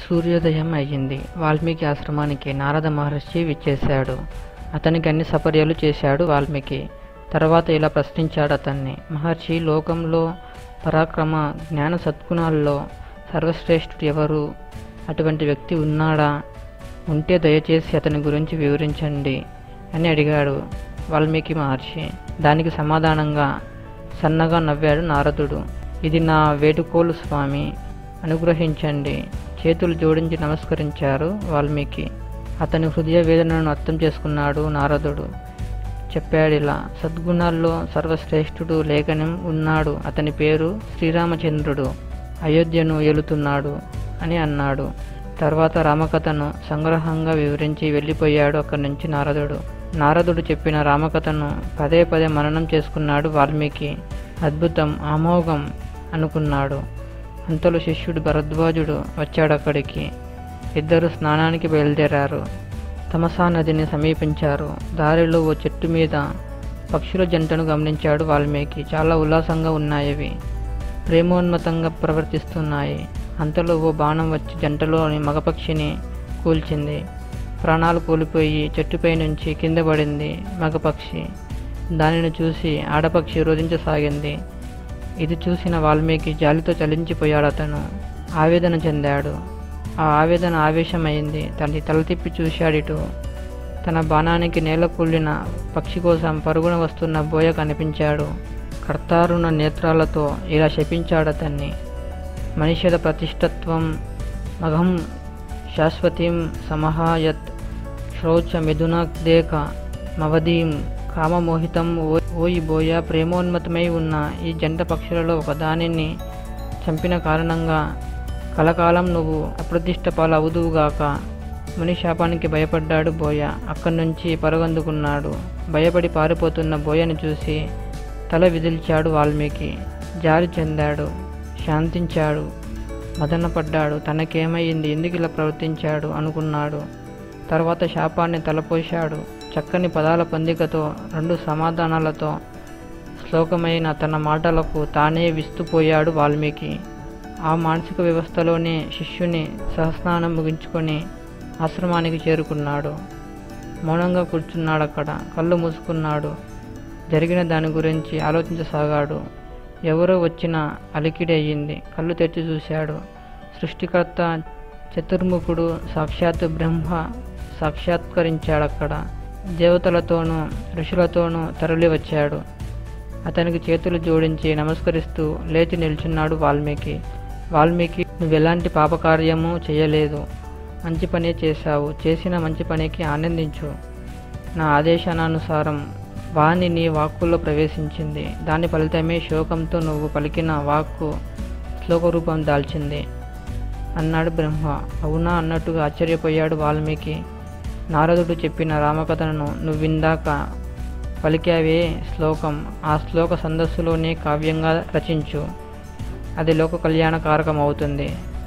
సూర్యోదయం అయ్యింది వాల్మీకి ఆశ్రమానికి నారద మహర్షి విచ్చేశాడు అతనికి అన్ని సపర్యలు చేశాడు వాల్మీకి తర్వాత ఇలా ప్రశ్నించాడు అతన్ని మహర్షి లోకంలో పరాక్రమ జ్ఞాన సద్గుణాల్లో సర్వశ్రేష్ఠుడు ఎవరు అటువంటి వ్యక్తి ఉన్నాడా ఉంటే దయచేసి అతని గురించి వివరించండి అని అడిగాడు వాల్మీకి మహర్షి దానికి సమాధానంగా సన్నగా నవ్వాడు నారదుడు ఇది నా వేడుకోలు స్వామి అనుగ్రహించండి చేతులు జోడించి నమస్కరించారు వాల్మీకి అతని హృదయ వేదనను అర్థం చేసుకున్నాడు నారదుడు చెప్పాడిలా సద్గుణాల్లో సర్వశ్రేష్ఠుడు లేఖనం ఉన్నాడు అతని పేరు శ్రీరామచంద్రుడు అయోధ్యను ఏలుతున్నాడు అని అన్నాడు తర్వాత రామకథను సంగ్రహంగా వివరించి వెళ్ళిపోయాడు అక్కడి నుంచి నారదుడు నారదుడు చెప్పిన రామకథను పదే పదే మననం చేసుకున్నాడు వాల్మీకి అద్భుతం అమోఘం అనుకున్నాడు అంతలో శిష్యుడు భరద్వాజుడు వచ్చాడు అక్కడికి ఇద్దరు స్నానానికి బయలుదేరారు తమసా నదిని సమీపించారు దారిలో ఓ చెట్టు మీద పక్షుల జంటను గమనించాడు వాల్మీకి చాలా ఉల్లాసంగా ఉన్నాయి అవి ప్రేమోన్మతంగా ప్రవర్తిస్తున్నాయి అంతలో ఓ బాణం వచ్చి జంటలోని మగపక్షిని కూల్చింది ప్రాణాలు కోల్పోయి చెట్టుపై నుంచి కింద పడింది మగపక్షి దానిని చూసి ఆడపక్షి రోధించసాగింది ఇది చూసిన వాల్మీకి జాలితో చలించిపోయాడు అతను ఆవేదన చెందాడు ఆ ఆవేదన ఆవేశమైంది తల్లి తల తిప్పి చూశాడిటు తన బాణానికి నేల కూలిన పక్షి కోసం పరుగున వస్తున్న బోయ కనిపించాడు కర్తారుణ నేత్రాలతో ఇలా శపించాడు అతన్ని మనిషిద ప్రతిష్టత్వం మఘం శాశ్వతీం సమహాయత్ శ్రౌచ మిథునాదేక మవదీం కామమోహితం ఓ- ఓయి బోయ ప్రేమోన్మతమై ఉన్న ఈ జంట పక్షులలో ఒకదానిని చంపిన కారణంగా కలకాలం నువ్వు అప్రతిష్ట పాలవుదువుగాక ముని శాపానికి భయపడ్డాడు బోయ అక్కడి నుంచి పరుగందుకున్నాడు భయపడి పారిపోతున్న బోయను చూసి తల విదిల్చాడు వాల్మీకి జారి చెందాడు శాంతించాడు మదనపడ్డాడు తనకేమైంది ఎందుకు ఇలా ప్రవర్తించాడు అనుకున్నాడు తర్వాత శాపాన్ని తలపోశాడు చక్కని పదాల పొందికతో రెండు సమాధానాలతో శ్లోకమైన తన మాటలకు తానే విస్తుపోయాడు వాల్మీకి ఆ మానసిక వ్యవస్థలోనే శిష్యుని సహస్నానం ముగించుకొని ఆశ్రమానికి చేరుకున్నాడు మౌనంగా కూర్చున్నాడు అక్కడ కళ్ళు మూసుకున్నాడు జరిగిన దాని గురించి ఆలోచించసాగాడు ఎవరో వచ్చిన అలికిడి అయ్యింది కళ్ళు తెరిచి చూశాడు సృష్టికర్త చతుర్ముఖుడు సాక్షాత్ బ్రహ్మ సాక్షాత్కరించాడు అక్కడ దేవతలతోనూ ఋషులతోనూ తరలి వచ్చాడు అతనికి చేతులు జోడించి నమస్కరిస్తూ లేచి నిల్చున్నాడు వాల్మీకి వాల్మీకి నువ్వెలాంటి పాపకార్యము చేయలేదు మంచి పనే చేశావు చేసిన మంచి పనికి ఆనందించు నా ఆదేశానుసారం వాణి నీ వాక్కుల్లో ప్రవేశించింది దాని ఫలితమే శోకంతో నువ్వు పలికిన వాక్కు శ్లోక రూపం దాల్చింది అన్నాడు బ్రహ్మ అవునా అన్నట్టుగా ఆశ్చర్యపోయాడు వాల్మీకి నారదుడు చెప్పిన రామకథను నువ్విందాక పలికావే శ్లోకం ఆ శ్లోక సందస్సులోనే కావ్యంగా రచించు అది లోక కళ్యాణకారకం అవుతుంది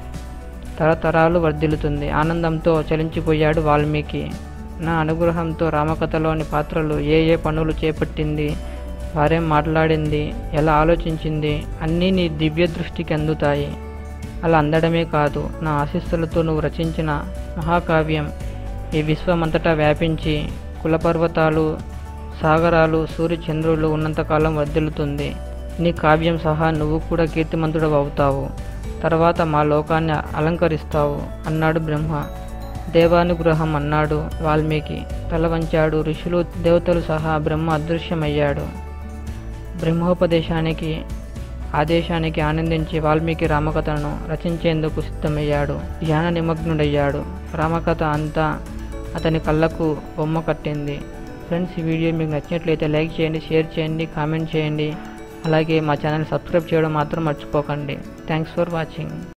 తరతరాలు వర్ధిల్లుతుంది ఆనందంతో చలించిపోయాడు వాల్మీకి నా అనుగ్రహంతో రామకథలోని పాత్రలు ఏ ఏ పనులు చేపట్టింది వారేం మాట్లాడింది ఎలా ఆలోచించింది అన్నీ నీ దివ్య దృష్టికి అందుతాయి అలా అందడమే కాదు నా ఆశీస్సులతో నువ్వు రచించిన మహాకావ్యం ఈ విశ్వమంతటా వ్యాపించి కులపర్వతాలు సాగరాలు సూర్యచంద్రులు ఉన్నంతకాలం వర్ధిల్లుతుంది నీ కావ్యం సహా నువ్వు కూడా కీర్తిమంతుడు అవుతావు తర్వాత మా లోకాన్ని అలంకరిస్తావు అన్నాడు బ్రహ్మ దేవానుగ్రహం అన్నాడు వాల్మీకి తల వంచాడు ఋషులు దేవతలు సహా బ్రహ్మ అదృశ్యమయ్యాడు బ్రహ్మోపదేశానికి ఆదేశానికి ఆనందించి వాల్మీకి రామకథను రచించేందుకు సిద్ధమయ్యాడు ధ్యాన నిమగ్నుడయ్యాడు రామకథ అంతా అతని కళ్ళకు బొమ్మ కట్టింది ఫ్రెండ్స్ ఈ వీడియో మీకు నచ్చినట్లయితే లైక్ చేయండి షేర్ చేయండి కామెంట్ చేయండి అలాగే మా ఛానల్ సబ్స్క్రైబ్ చేయడం మాత్రం మర్చిపోకండి థ్యాంక్స్ ఫర్ వాచింగ్